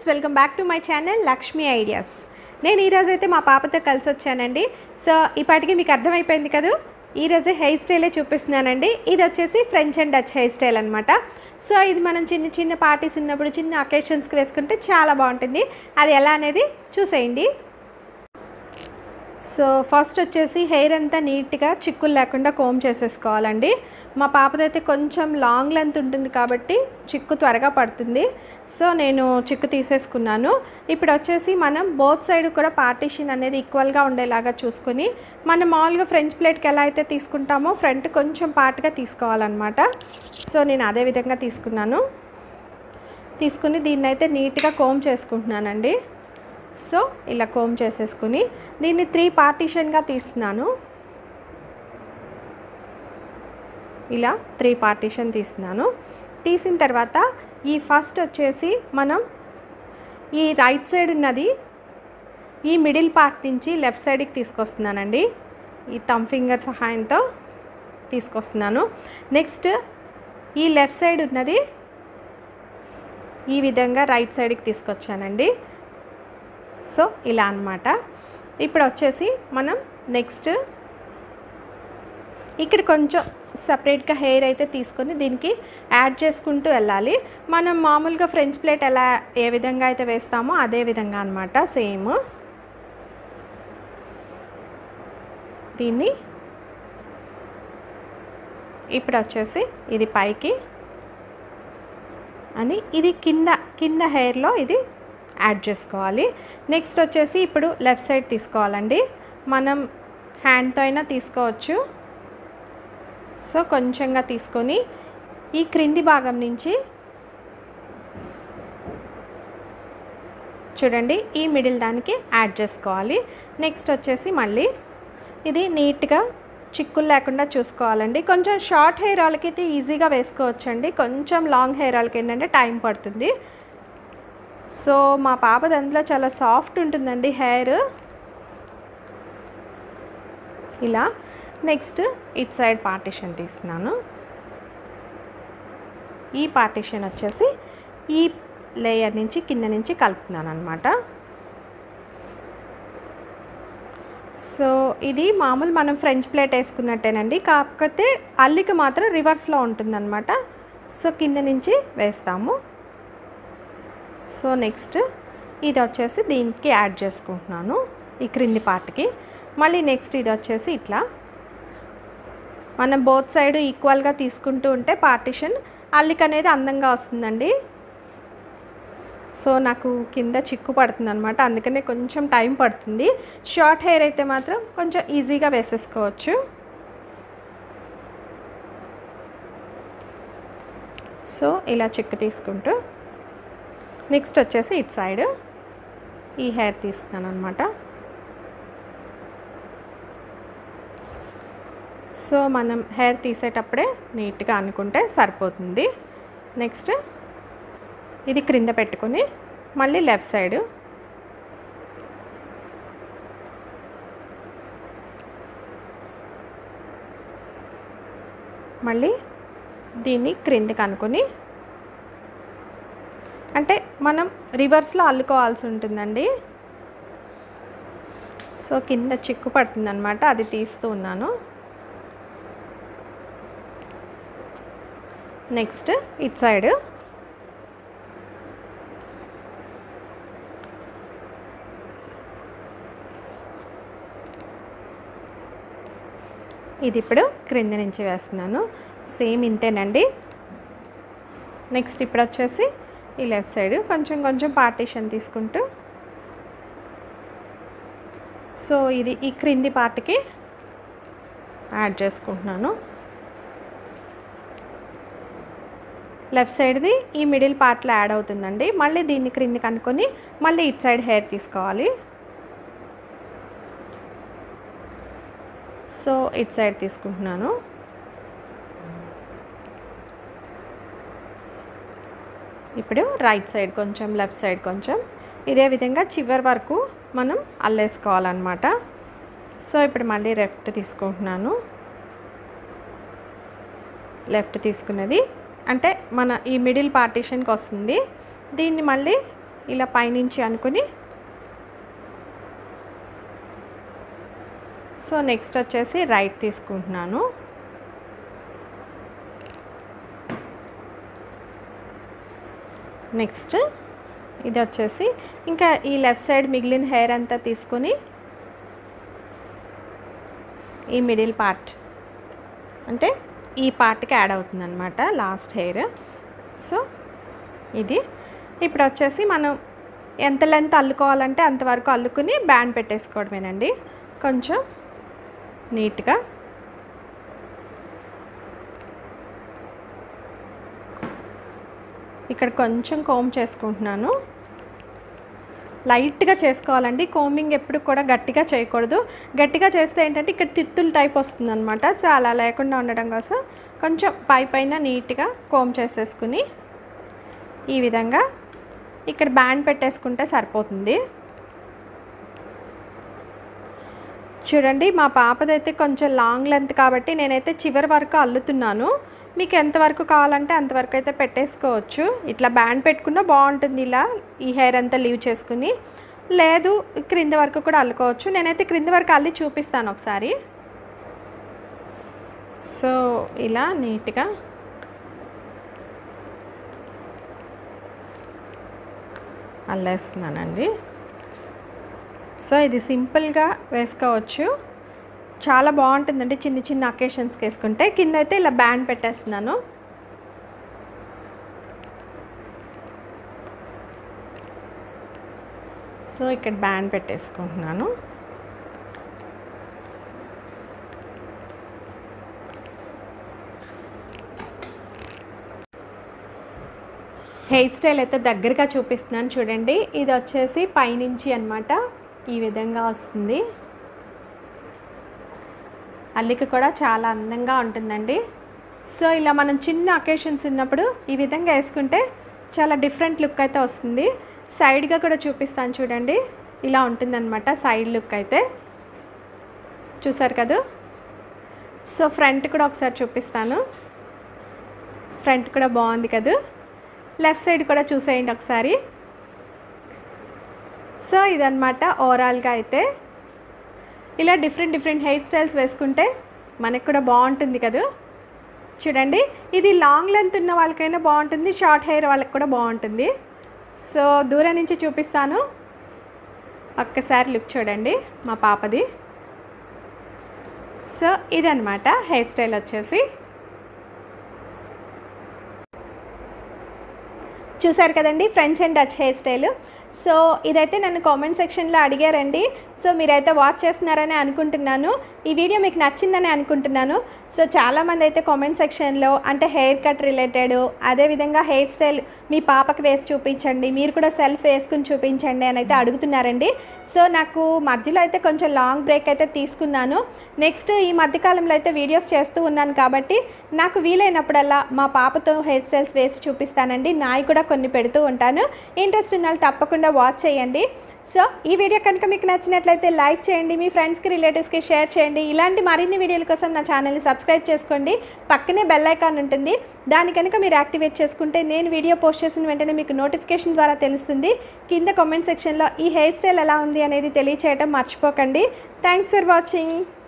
welcome back to my channel Lakshmi ideas నేను ఈరోజు అయితే మా పాపతో కలిసి వచ్చానండి సో ఇప్పటికి మీకు అర్థమైపోయింది కదా ఈరోజు హెయిర్ స్టైలే చూపిస్తున్నానండి ఇది వచ్చేసి French and Dutch hair style అనమాట సో ఇది మనం చిన్న చిన్న పార్టీస్ ఉన్నప్పుడు చిన్న అకేషన్స్కి వేసుకుంటే చాలా బాగుంటుంది అది ఎలా అనేది చూసేయండి సో ఫస్ట్ వచ్చేసి హెయిర్ అంతా నీట్గా చిక్కులు లేకుండా కోమ్ చేసేసుకోవాలండి మా పాపదైతే కొంచెం లాంగ్ లెంత్ ఉంటుంది కాబట్టి చిక్కు త్వరగా పడుతుంది సో నేను చిక్కు తీసేసుకున్నాను ఇప్పుడు వచ్చేసి మనం బోత్ సైడ్ కూడా పార్టీషన్ అనేది ఈక్వల్గా ఉండేలాగా చూసుకొని మనం మామూలుగా ఫ్రెంచ్ ప్లేట్కి ఎలా అయితే తీసుకుంటామో ఫ్రంట్ కొంచెం పార్ట్గా తీసుకోవాలన్నమాట సో నేను అదే విధంగా తీసుకున్నాను తీసుకుని దీన్ని అయితే నీట్గా కోమ్ చేసుకుంటున్నానండి సో ఇలా కోమ్ చేసేసుకుని దీన్ని త్రీ పార్టీషన్గా తీస్తున్నాను ఇలా త్రీ పార్టీషన్ తీస్తున్నాను తీసిన తర్వాత ఈ ఫస్ట్ వచ్చేసి మనం ఈ రైట్ సైడ్ ఉన్నది ఈ మిడిల్ పార్ట్ నుంచి లెఫ్ట్ సైడ్కి తీసుకొస్తున్నానండి ఈ థమ్ ఫింగర్ సహాయంతో తీసుకొస్తున్నాను నెక్స్ట్ ఈ లెఫ్ట్ సైడ్ ఉన్నది ఈ విధంగా రైట్ సైడ్కి తీసుకొచ్చానండి సో ఇలా అనమాట ఇప్పుడు వచ్చేసి మనం నెక్స్ట్ ఇక్కడ కొంచెం సపరేట్గా హెయిర్ అయితే తీసుకొని దీనికి యాడ్ చేసుకుంటూ వెళ్ళాలి మనం మామూలుగా ఫ్రెంచ్ ప్లేట్ ఎలా ఏ విధంగా అయితే వేస్తామో అదే విధంగా అనమాట సేమ్ దీన్ని ఇప్పుడు వచ్చేసి ఇది పైకి అని ఇది కింద కింద హెయిర్లో ఇది యాడ్ చేసుకోవాలి నెక్స్ట్ వచ్చేసి ఇప్పుడు లెఫ్ట్ సైడ్ తీసుకోవాలండి మనం హ్యాండ్తో అయినా తీసుకోవచ్చు సో కొంచెంగా తీసుకొని ఈ క్రింది భాగం నుంచి చూడండి ఈ మిడిల్ దానికి యాడ్ చేసుకోవాలి నెక్స్ట్ వచ్చేసి మళ్ళీ ఇది నీట్గా చిక్కులు లేకుండా చూసుకోవాలండి కొంచెం షార్ట్ హెయిర్ వాళ్ళకి అయితే ఈజీగా వేసుకోవచ్చండి కొంచెం లాంగ్ హెయిర్ వాళ్ళకి ఏంటంటే టైం పడుతుంది సో మా పాపది అందులో చాలా సాఫ్ట్ ఉంటుందండి హెయిర్ ఇలా నెక్స్ట్ ఇట్ సైడ్ పార్టిషన్ తీస్తున్నాను ఈ పార్టిషన్ వచ్చేసి ఈ లేయర్ నుంచి కింద నుంచి కలుపుతున్నాను అనమాట సో ఇది మామూలు మనం ఫ్రెంచ్ ప్లేట్ వేసుకున్నట్టేనండి కాకపోతే అల్లిక మాత్రం రివర్స్లో ఉంటుందన్నమాట సో కింద నుంచి వేస్తాము సో నెక్స్ట్ ఇది వచ్చేసి దీనికి యాడ్ చేసుకుంటున్నాను ఈ క్రింది పార్ట్కి మళ్ళీ నెక్స్ట్ ఇది వచ్చేసి ఇట్లా మనం బోత్ సైడ్ ఈక్వల్గా తీసుకుంటూ ఉంటే పార్టిషన్ అల్లిక అనేది అందంగా వస్తుందండి సో నాకు కింద చిక్కు పడుతుంది అనమాట అందుకనే కొంచెం టైం పడుతుంది షార్ట్ హెయిర్ అయితే మాత్రం కొంచెం ఈజీగా వేసేసుకోవచ్చు సో ఇలా చిక్కు తీసుకుంటూ నెక్స్ట్ వచ్చేసి ఇట్ సైడ్ ఈ హెయిర్ తీస్తాను అనమాట సో మనం హెయిర్ తీసేటప్పుడే నీట్గా అనుకుంటే సరిపోతుంది నెక్స్ట్ ఇది క్రింద పెట్టుకొని మళ్ళీ లెఫ్ట్ సైడ్ మళ్ళీ దీన్ని క్రిందికి అనుకొని అంటే మనం రివర్స్లో అల్లుకోవాల్సి ఉంటుందండి సో కింద చిక్కు పడుతుంది అనమాట అది తీస్తూ ఉన్నాను నెక్స్ట్ ఇట్ సైడ్ ఇది ఇప్పుడు క్రింద నుంచి వేస్తున్నాను సేమ్ ఇంతేనండి నెక్స్ట్ ఇప్పుడు వచ్చేసి ఈ లెఫ్ట్ సైడ్ కొంచెం కొంచెం పార్టీషన్ తీసుకుంటూ సో ఇది ఈ క్రింది పార్ట్కి యాడ్ చేసుకుంటున్నాను లెఫ్ట్ సైడ్ది ఈ మిడిల్ పార్ట్లో యాడ్ అవుతుందండి మళ్ళీ దీన్ని క్రింది కనుక్కొని మళ్ళీ ఇట్ సైడ్ హెయిర్ తీసుకోవాలి సో ఇట్ సైడ్ తీసుకుంటున్నాను ఇప్పుడు రైట్ సైడ్ కొంచెం లెఫ్ట్ సైడ్ కొంచెం ఇదే విధంగా చివరి వరకు మనం అల్లేసుకోవాలన్నమాట సో ఇప్పుడు మళ్ళీ లెఫ్ట్ తీసుకుంటున్నాను లెఫ్ట్ తీసుకున్నది అంటే మన ఈ మిడిల్ పార్టీషన్కి వస్తుంది దీన్ని మళ్ళీ ఇలా పైనుంచి అనుకుని సో నెక్స్ట్ వచ్చేసి రైట్ తీసుకుంటున్నాను నెక్స్ట్ ఇది వచ్చేసి ఇంకా ఈ లెఫ్ట్ సైడ్ మిగిలిన హెయిర్ అంతా తీసుకొని ఈ మిడిల్ పార్ట్ అంటే ఈ పార్ట్కి యాడ్ అవుతుంది అనమాట లాస్ట్ హెయిర్ సో ఇది ఇప్పుడు వచ్చేసి మనం ఎంత లెంత్ అల్లుకోవాలంటే అంతవరకు అల్లుకుని బ్యాండ్ పెట్టేసుకోవడమేనండి కొంచెం నీట్గా ఇక్కడ కొంచెం కోమ్ చేసుకుంటున్నాను లైట్గా చేసుకోవాలండి కోమింగ్ ఎప్పుడు కూడా గట్టిగా చేయకూడదు గట్టిగా చేస్తే ఏంటంటే ఇక్కడ తిత్తులు టైప్ వస్తుంది అనమాట సో అలా లేకుండా ఉండడం కోసం కొంచెం పై పైన నీట్గా కోమ్ చేసేసుకుని ఈ విధంగా ఇక్కడ బ్యాండ్ పెట్టేసుకుంటే సరిపోతుంది చూడండి మా పాపదైతే కొంచెం లాంగ్ లెంత్ కాబట్టి నేనైతే చివరి వరకు అల్లుతున్నాను మీకు ఎంతవరకు కావాలంటే అంతవరకు అయితే పెట్టేసుకోవచ్చు ఇట్లా బ్యాండ్ పెట్టుకున్నా బాగుంటుంది ఇలా ఈ హెయిర్ అంతా లీవ్ చేసుకుని లేదు క్రింద వరకు కూడా అల్లుకోవచ్చు నేనైతే క్రింద వరకు అల్లి చూపిస్తాను ఒకసారి సో ఇలా నీట్గా అల్లేస్తున్నానండి సో ఇది సింపుల్గా వేసుకోవచ్చు చాలా బాగుంటుందండి చిన్న చిన్న అకేషన్స్కి వేసుకుంటే కింద అయితే ఇలా బ్యాండ్ పెట్టేస్తున్నాను సో ఇక్కడ బ్యాండ్ పెట్టేసుకుంటున్నాను హెయిర్ స్టైల్ అయితే దగ్గరగా చూపిస్తున్నాను చూడండి ఇది వచ్చేసి పైనుంచి అనమాట ఈ విధంగా వస్తుంది అల్లిక కూడా చాలా అందంగా ఉంటుందండి సో ఇలా మనం చిన్న అకేషన్స్ ఉన్నప్పుడు ఈ విధంగా వేసుకుంటే చాలా డిఫరెంట్ లుక్ అయితే వస్తుంది సైడ్గా కూడా చూపిస్తాను చూడండి ఇలా ఉంటుందన్నమాట సైడ్ లుక్ అయితే చూసారు కదా సో ఫ్రంట్ కూడా ఒకసారి చూపిస్తాను ఫ్రంట్ కూడా బాగుంది కదా లెఫ్ట్ సైడ్ కూడా చూసేయండి ఒకసారి సో ఇదనమాట ఓవరాల్గా అయితే ఇలా డిఫరెంట్ డిఫరెంట్ హెయిర్ స్టైల్స్ వేసుకుంటే మనకు కూడా బాగుంటుంది కదా చూడండి ఇది లాంగ్ లెంత్ ఉన్న వాళ్ళకైనా బాగుంటుంది షార్ట్ హెయిర్ వాళ్ళకి కూడా బాగుంటుంది సో దూరం నుంచి చూపిస్తాను ఒక్కసారి లుక్ చూడండి మా పాపది సో ఇదనమాట హెయిర్ స్టైల్ వచ్చేసి చూసారు కదండి French and Dutch hair style so ఇదైతే నన్ను కామెంట్ సెక్షన్లో అడిగారండి సో మీరైతే వాచ్ చేస్తున్నారని అనుకుంటున్నాను ఈ వీడియో మీకు నచ్చిందని అనుకుంటున్నాను సో చాలామంది అయితే కామెంట్ సెక్షన్లో అంటే హెయిర్ కట్ రిలేటెడ్ అదేవిధంగా హెయిర్ స్టైల్ మీ పాపకి వేసి చూపించండి మీరు కూడా సెల్ఫ్ వేసుకుని చూపించండి అని అయితే అడుగుతున్నారండి సో నాకు మధ్యలో అయితే కొంచెం లాంగ్ బ్రేక్ అయితే తీసుకున్నాను నెక్స్ట్ ఈ మధ్యకాలంలో అయితే వీడియోస్ చేస్తూ ఉన్నాను కాబట్టి నాకు వీలైనప్పుడల్లా మా పాపతో హెయిర్ స్టైల్స్ వేసి చూపిస్తానండి నాయి కూడా కొన్ని పెడుతూ ఉంటాను ఇంట్రెస్ట్ ఉన్న వాళ్ళు తప్పకుండా వాచ్ చేయండి సో ఈ వీడియో కనుక మీకు నచ్చినట్లయితే లైక్ చేయండి మీ ఫ్రెండ్స్కి రిలేటివ్స్కి షేర్ చేయండి ఇలాంటి మరిన్ని వీడియోల కోసం నా ఛానల్ని సబ్స్క్రైబ్ చేసుకోండి పక్కనే బెల్ ఐకాన్ ఉంటుంది దాని కనుక మీరు యాక్టివేట్ చేసుకుంటే నేను వీడియో పోస్ట్ చేసిన వెంటనే మీకు నోటిఫికేషన్ ద్వారా తెలుస్తుంది కింద కామెంట్ సెక్షన్లో ఈ హెయిర్ స్టైల్ ఎలా ఉంది అనేది తెలియచేయటం మర్చిపోకండి థ్యాంక్స్ ఫర్ వాచింగ్